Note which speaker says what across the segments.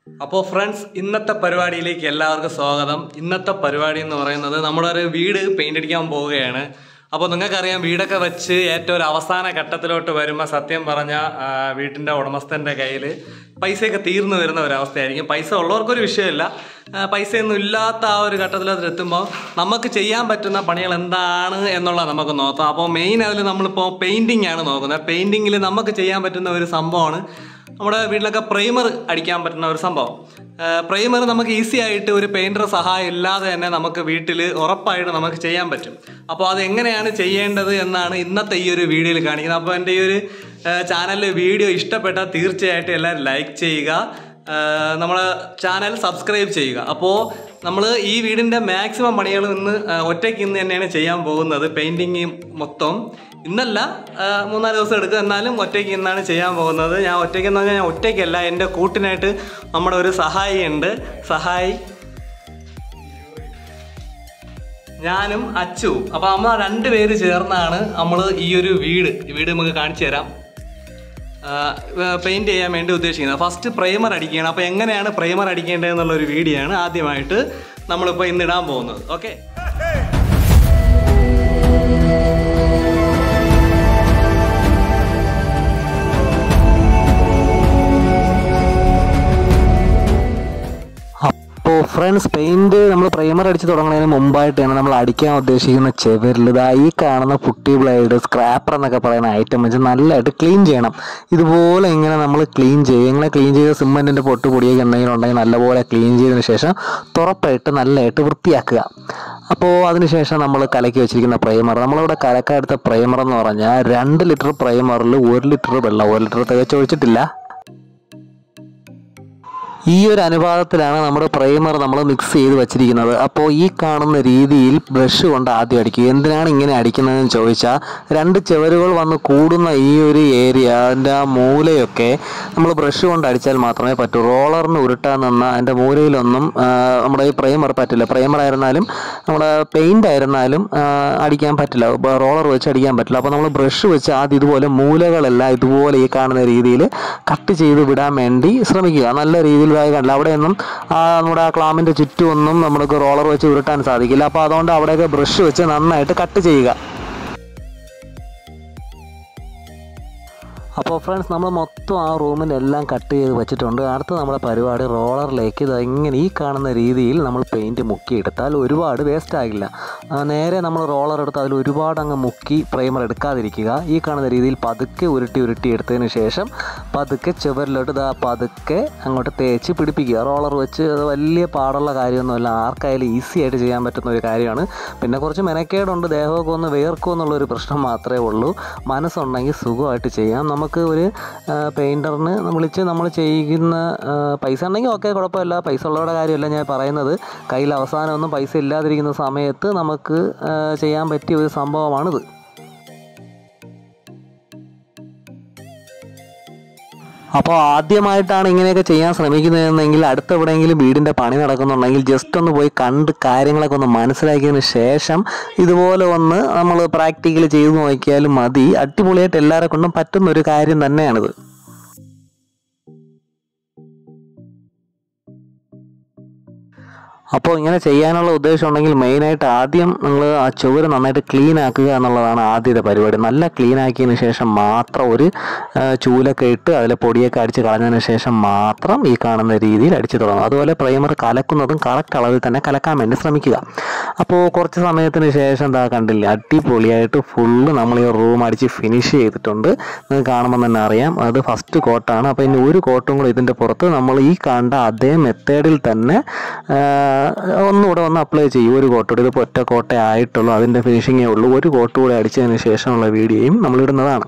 Speaker 1: അപ്പോൾ ഫ്രണ്ട്സ് ഇന്നത്തെ പരിപാടിയിലേക്ക് എല്ലാവർക്കും സ്വാഗതം ഇന്നത്തെ പരിപാടി എന്ന് പറയുന്നത് നമ്മുടെ ഒരു വീട് പെയിന്റ് അടിക്കാൻ പോവുകയാണ് അപ്പോൾ നിങ്ങൾക്കറിയാം വീടൊക്കെ വെച്ച് ഏറ്റവും ഒരു അവസാന ഘട്ടത്തിലോട്ട് വരുമ്പോൾ സത്യം പറഞ്ഞ വീട്ടിൻ്റെ ഉടമസ്ഥൻ്റെ കയ്യിൽ പൈസയൊക്കെ തീർന്നു വരുന്ന ഒരു അവസ്ഥയായിരിക്കും പൈസ ഉള്ളവർക്കൊരു വിഷയമില്ല ആ, പൈസയൊന്നും ഇല്ലാത്ത ആ ഒരു ഘട്ടത്തിലോട്ട് എത്തുമ്പോൾ നമുക്ക് ചെയ്യാൻ പറ്റുന്ന പണികൾ എന്താണ് എന്നുള്ളത് നമുക്ക് നോക്കാം അപ്പോൾ മെയിൻ അതിൽ നമ്മളിപ്പോൾ പെയിൻറ്റിംഗ് ആണ് നോക്കുന്നത് പെയിൻറ്റിങ്ങിൽ നമുക്ക് ചെയ്യാൻ പറ്റുന്ന ഒരു സംഭവമാണ് നമ്മുടെ വീട്ടിലൊക്കെ പ്രൈമർ അടിക്കാൻ പറ്റുന്ന ഒരു സംഭവം പ്രൈമർ നമുക്ക് ഈസി ആയിട്ട് ഒരു പെയിൻറ്റർ സഹായം ഇല്ലാതെ തന്നെ നമുക്ക് വീട്ടിൽ ഉറപ്പായിട്ട് നമുക്ക് ചെയ്യാൻ പറ്റും അപ്പോൾ അത് എങ്ങനെയാണ് ചെയ്യേണ്ടത് എന്നാണ് ഇന്നത്തെ ഈ ഒരു വീഡിയോയിൽ കാണിക്കുന്നത് അപ്പോൾ എൻ്റെ ഈ ഒരു ചാനലിൽ വീഡിയോ ഇഷ്ടപ്പെട്ടാൽ തീർച്ചയായിട്ടും എല്ലാവരും ലൈക്ക് ചെയ്യുക നമ്മളെ ചാനൽ സബ്സ്ക്രൈബ് ചെയ്യുക അപ്പോൾ നമ്മൾ ഈ വീടിൻ്റെ മാക്സിമം പണികൾ ഇന്ന് ആ, ഒറ്റയ്ക്ക് ഇന്ന് തന്നെയാണ് ചെയ്യാൻ പോകുന്നത് പെയിൻറ്റിങ് മൊത്തം ഇന്നല്ല ആ, മൂന്നാല് ദിവസം എടുക്കും എന്നാലും ഒറ്റയ്ക്ക് ഇന്നാണ് ചെയ്യാൻ പോകുന്നത് ഞാൻ ഒറ്റയ്ക്ക് എന്ന് പറഞ്ഞാൽ ഞാൻ ഒറ്റയ്ക്കല്ല എൻ്റെ കൂട്ടിനായിട്ട് നമ്മുടെ ഒരു സഹായി ഉണ്ട് സഹായി ഞാനും അച്ചുവും അപ്പോൾ നമ്മൾ രണ്ടുപേര് ചേർന്നാണ് നമ്മൾ ഈ ഒരു വീട് ഈ വീട് നമുക്ക് കാണിച്ചു തരാം പെയിന്റ് ചെയ്യാൻ വേണ്ടി ഉദ്ദേശിക്കുന്നത് ഫസ്റ്റ് പ്രൈമർ അടിക്കുകയാണ് അപ്പോൾ എങ്ങനെയാണ് പ്രൈമർ അടിക്കേണ്ടത് എന്നുള്ള ഒരു വീഡിയോ ആണ് ആദ്യമായിട്ട് നമ്മളിപ്പോൾ ഇന്ന് ഇടാൻ പോകുന്നത് ഓക്കെ
Speaker 2: അപ്പോൾ ഫ്രണ്ട്സ് പെയിന്റ് നമ്മൾ പ്രൈമർ അടിച്ച് തുടങ്ങുന്നതിന് മുമ്പായിട്ടാണ് നമ്മൾ അടിക്കാൻ ഉദ്ദേശിക്കുന്ന ചെവരിൽ ഇതാ ഈ കാണുന്ന പുട്ടി ബ്ലേഡ് സ്ക്രാപ്പർ എന്നൊക്കെ പറയുന്ന ഐറ്റം വെച്ച് നല്ലതായിട്ട് ക്ലീൻ ചെയ്യണം ഇതുപോലെ ഇങ്ങനെ നമ്മൾ ക്ലീൻ ചെയ്യും ഇങ്ങനെ ക്ലീൻ ചെയ്ത് സിമെൻറ്റിൻ്റെ പൊട്ട് പൊടിയൊക്കെ എന്തെങ്കിലും ഉണ്ടെങ്കിൽ നല്ലപോലെ ക്ലീൻ ചെയ്തതിന് ശേഷം തുറപ്പായിട്ട് നല്ലതായിട്ട് വൃത്തിയാക്കുക അപ്പോൾ അതിനുശേഷം നമ്മൾ കലക്കി വെച്ചിരിക്കുന്ന പ്രൈമർ നമ്മളിവിടെ കലക്കാൻ എടുത്ത പ്രൈമർ എന്ന് പറഞ്ഞാൽ രണ്ട് ലിറ്റർ പ്രൈമറിൽ ഒരു ലിറ്റർ വെള്ളം ഒരു ലിറ്റർ തികച്ചൊഴിച്ചിട്ടില്ല ഈ ഒരു അനുപാതത്തിലാണ് നമ്മുടെ പ്രൈമർ നമ്മൾ മിക്സ് ചെയ്ത് വെച്ചിരിക്കുന്നത് അപ്പോൾ ഈ കാണുന്ന രീതിയിൽ ബ്രഷ് കൊണ്ട് ആദ്യം അടിക്കുക എന്തിനാണ് ഇങ്ങനെ അടിക്കുന്നതെന്ന് ചോദിച്ചാൽ രണ്ട് ചുവരുകൾ വന്ന് കൂടുന്ന ഈ ഒരു ഏരിയ അതിൻ്റെ ആ മൂലയൊക്കെ നമ്മൾ ബ്രഷ് കൊണ്ട് അടിച്ചാൽ മാത്രമേ പറ്റൂ റോളറിന് ഉരുട്ടാൻ നിന്ന അതിൻ്റെ മൂലയിലൊന്നും ആ, നമ്മുടെ ഈ പ്രൈമർ പറ്റില്ല പ്രൈമർ ആയിരുന്നാലും നമ്മുടെ പെയിൻ്റ് ആയിരുന്നാലും ആ, അടിക്കാൻ പറ്റില്ല റോളർ വെച്ച് അടിക്കാൻ പറ്റില്ല അപ്പോൾ നമ്മൾ ബ്രഷ് വെച്ച് ആദ്യം ഇതുപോലെ മൂലകളെല്ലാം ഇതുപോലെ ഈ കാണുന്ന രീതിയിൽ കട്ട് ചെയ്ത് വിടാൻ വേണ്ടി ശ്രമിക്കുക നല്ല രീതിയിൽ ഇതായി കണ്ടില്ല അവിടെയൊന്നും ആ നമ്മുടെ ആ ക്ലാമിൻ്റെ ചുറ്റുമൊന്നും നമുക്ക് റോളർ വെച്ച് ഉരുട്ടാൻ സാധിക്കില്ല അപ്പോൾ അതുകൊണ്ട് അവിടെയൊക്കെ ബ്രഷ് വെച്ച് നന്നായിട്ട് കട്ട് ചെയ്യുക അപ്പോൾ ഫ്രണ്ട്സ് നമ്മൾ മൊത്തം ആ റൂമിനെല്ലാം കട്ട് ചെയ്ത് വെച്ചിട്ടുണ്ട് അടുത്ത നമ്മുടെ പരിപാടി റോളറിലേക്ക് ഇത് ഇങ്ങനെ ഈ കാണുന്ന രീതിയിൽ നമ്മൾ പെയിൻറ്റ് മുക്കിയെടുത്താൽ ഒരുപാട് വേസ്റ്റ് ആകില്ല ആ, നേരെ നമ്മൾ റോളർ എടുത്ത് അതിൽ ഒരുപാട് അങ്ങ് മുക്കി പ്രൈമർ എടുക്കാതിരിക്കുക ഈ കാണുന്ന രീതിയിൽ പതുക്കെ ഉരുട്ടി ഉരുട്ടി എടുത്തതിന് ശേഷം പതുക്കെ ചുവരിലോട്ട് ഇതാ പതുക്കെ അങ്ങോട്ട് തേച്ച് പിടിപ്പിക്കുക റോളർ വെച്ച് അത് വലിയ പാടുള്ള കാര്യമൊന്നുമല്ല ആർക്കായാലും ഈസി ആയിട്ട് ചെയ്യാൻ പറ്റുന്ന ഒരു കാര്യമാണ് പിന്നെ കുറച്ച് മെനക്കേടുണ്ട് ദേഹമൊക്കെ ഒന്ന് വേർക്കും എന്നുള്ളൊരു പ്രശ്നം മാത്രമേ ഉള്ളൂ മനസ്സുണ്ടെങ്കിൽ സുഖമായിട്ട് ചെയ്യാം നമുക്ക് ഒരു പെയിൻറ്ററിന് വിളിച്ച് നമ്മൾ ചെയ്യുന്ന ആ, പൈസ ഉണ്ടെങ്കിൽ ഓക്കെ കുഴപ്പമില്ല പൈസ ഉള്ളവരുടെ കാര്യമല്ല ഞാൻ പറയുന്നത് കയ്യിൽ അവസാനമൊന്നും പൈസ ഇല്ലാതിരിക്കുന്ന സമയത്ത് നമുക്ക് ആ, ചെയ്യാൻ പറ്റിയ ഒരു സംഭവമാണിത് അപ്പോൾ ആദ്യമായിട്ടാണ് ഇങ്ങനെയൊക്കെ ചെയ്യാൻ ശ്രമിക്കുന്നതെന്നെങ്കിൽ അടുത്ത എവിടെയെങ്കിലും വീടിൻ്റെ പണി നടക്കുന്നുണ്ടെങ്കിൽ ജസ്റ്റ് ഒന്ന് പോയി കണ്ട് കാര്യങ്ങളൊക്കെ ഒന്ന് മനസ്സിലാക്കിയതിന് ശേഷം ഇതുപോലെ ഒന്ന് നമ്മൾ പ്രാക്ടിക്കൽ ചെയ്ത് നോക്കിയാലും മതി അടിപൊളിയായിട്ട് എല്ലാവരെ കൊണ്ടും പറ്റുന്ന ഒരു കാര്യം തന്നെയാണിത് അപ്പോൾ ഇങ്ങനെ ചെയ്യാനുള്ള ഉദ്ദേശം ഉണ്ടെങ്കിൽ മെയിനായിട്ട് ആദ്യം നിങ്ങൾ ആ ചുവര് നന്നായിട്ട് ക്ലീൻ ആക്കുക എന്നുള്ളതാണ് ആദ്യത്തെ പരിപാടി നല്ല ക്ലീൻ ആക്കിയതിന് ശേഷം മാത്രം ഒരു ആ, ചൂലൊക്കെ ഇട്ട് അതിൽ പൊടിയൊക്കെ അടിച്ച് കളഞ്ഞതിന് ശേഷം മാത്രം ഈ കാണുന്ന രീതിയിൽ അടിച്ച് തുടങ്ങും അതുപോലെ പ്രൈമർ കലക്കുന്നതും കറക്റ്റ് അളവിൽ തന്നെ കലക്കാൻ വേണ്ടി ശ്രമിക്കുക അപ്പോൾ കുറച്ച് സമയത്തിന് ശേഷം എന്താ കണ്ടില്ല അടിപൊളിയായിട്ട് ഫുള്ള് നമ്മൾ ഈ റൂം അടിച്ച് ഫിനിഷ് ചെയ്തിട്ടുണ്ട് നിങ്ങൾക്ക് കാണുമ്പോൾ തന്നെ അറിയാം അത് ഫസ്റ്റ് കോട്ടാണ് അപ്പോൾ ഇനി ഒരു കോട്ടും കൂടെ ഇതിൻ്റെ പുറത്ത് നമ്മൾ ഈ കണ്ട അതേ മെത്തേഡിൽ തന്നെ ആ, ഒന്നുകൂടെ ഒന്ന് അപ്ലൈ ചെയ്യും ഒരു കോട്ട് കൂടെ ഇതിപ്പോൾ ഒറ്റ കോട്ടേ ആയിട്ടുള്ളൂ അതിൻ്റെ ഫിനിഷിങ്ങേ ഉള്ളൂ ഒരു കോട്ട് കൂടെ അടിച്ചതിന് ശേഷമുള്ള വീഡിയോയും നമ്മൾ ഇടുന്നതാണ്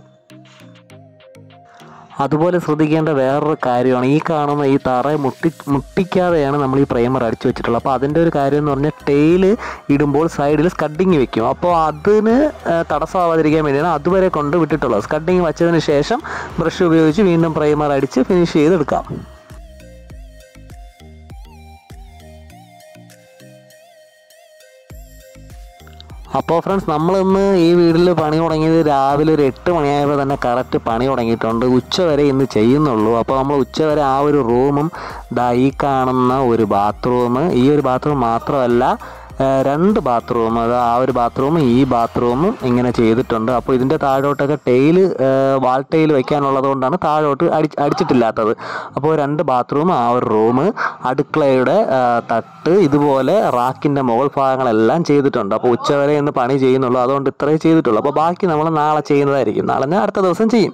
Speaker 2: അതുപോലെ ശ്രദ്ധിക്കേണ്ട വേറൊരു കാര്യമാണ് ഈ കാണുന്ന ഈ തറ മുട്ടി മുട്ടിക്കാതെയാണ് നമ്മൾ ഈ പ്രൈമർ അടിച്ചു വെച്ചിട്ടുള്ളത് അപ്പോൾ അതിൻ്റെ ഒരു കാര്യം എന്ന് പറഞ്ഞാൽ ടെയില് ഇടുമ്പോൾ സൈഡിൽ സ്കഡിങ് വെക്കും അപ്പോൾ അതിന് ആ, തടസ്സമാവാതിരിക്കാൻ വേണ്ടിയാണ് അതുവരെ കൊണ്ട് വിട്ടിട്ടുള്ളത് സ്കഡിങ് വെച്ചതിന് ശേഷം ബ്രഷ് ഉപയോഗിച്ച് വീണ്ടും പ്രൈമർ അടിച്ച് ഫിനിഷ് ചെയ്തെടുക്കാം അപ്പോൾ ഫ്രണ്ട്സ് നമ്മളിന്ന് ഈ വീട്ടിൽ പണി തുടങ്ങിയത് രാവിലെ ഒരു എട്ട് മണിയായപ്പോൾ തന്നെ കറക്റ്റ് പണി തുടങ്ങിയിട്ടുണ്ട് ഉച്ച വരെ ഇന്ന് ചെയ്യുന്നുള്ളൂ അപ്പോൾ നമ്മൾ ഉച്ച വരെ ആ ഒരു റൂമും ദാ ഈ കാണുന്ന ഒരു ബാത്റൂം ഈ ഒരു ബാത്റൂം മാത്രമല്ല ആ, രണ്ട് ബാത്റൂം അത് ആ ഒരു ബാത്റൂമും ഈ ബാത്റൂമും ഇങ്ങനെ ചെയ്തിട്ടുണ്ട് അപ്പോൾ ഇതിൻ്റെ താഴോട്ടൊക്കെ ടെയിൽ വാൾ ടെയിൽ വെക്കാനുള്ളത് കൊണ്ടാണ് താഴോട്ട് അടി അടിച്ചിട്ടില്ലാത്തത് അപ്പോൾ രണ്ട് ബാത്റൂം ആ ഒരു റൂം അടുക്കളയുടെ ആ, തട്ട് ഇതുപോലെ റാക്കിൻ്റെ മുകൾ ഭാഗങ്ങളെല്ലാം ചെയ്തിട്ടുണ്ട് അപ്പോൾ ഉച്ചവരെ ഇന്ന് പണി ചെയ്യുന്നുള്ളൂ അതുകൊണ്ട് ഇത്രയും ചെയ്തിട്ടുള്ളൂ അപ്പോൾ ബാക്കി നമ്മൾ നാളെ ചെയ്യുന്നതായിരിക്കും നാളെ ഞാൻ അടുത്ത ദിവസം ചെയ്യും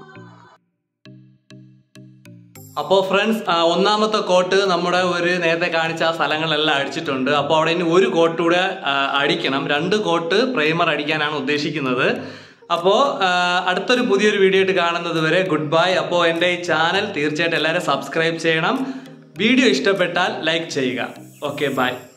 Speaker 1: അപ്പോൾ ഫ്രണ്ട്സ് ഒന്നാമത്തെ കോട്ട് നമ്മുടെ ഒരു നേരത്തെ കാണിച്ച ആ സ്ഥലങ്ങളെല്ലാം അടിച്ചിട്ടുണ്ട് അപ്പോൾ അവിടെ ഇനി ഒരു കോട്ട് കൂടെ ആ, അടിക്കണം രണ്ട് കോട്ട് പ്രൈമർ അടിക്കാനാണ് ഉദ്ദേശിക്കുന്നത് അപ്പോൾ അടുത്തൊരു പുതിയൊരു വീഡിയോ ആയിട്ട് കാണുന്നത് വരെ ഗുഡ് ബൈ അപ്പോൾ എൻ്റെ ഈ ചാനൽ തീർച്ചയായിട്ടും എല്ലാവരും സബ്സ്ക്രൈബ് ചെയ്യണം വീഡിയോ ഇഷ്ടപ്പെട്ടാൽ ലൈക്ക് ചെയ്യുക ഓക്കെ ബൈ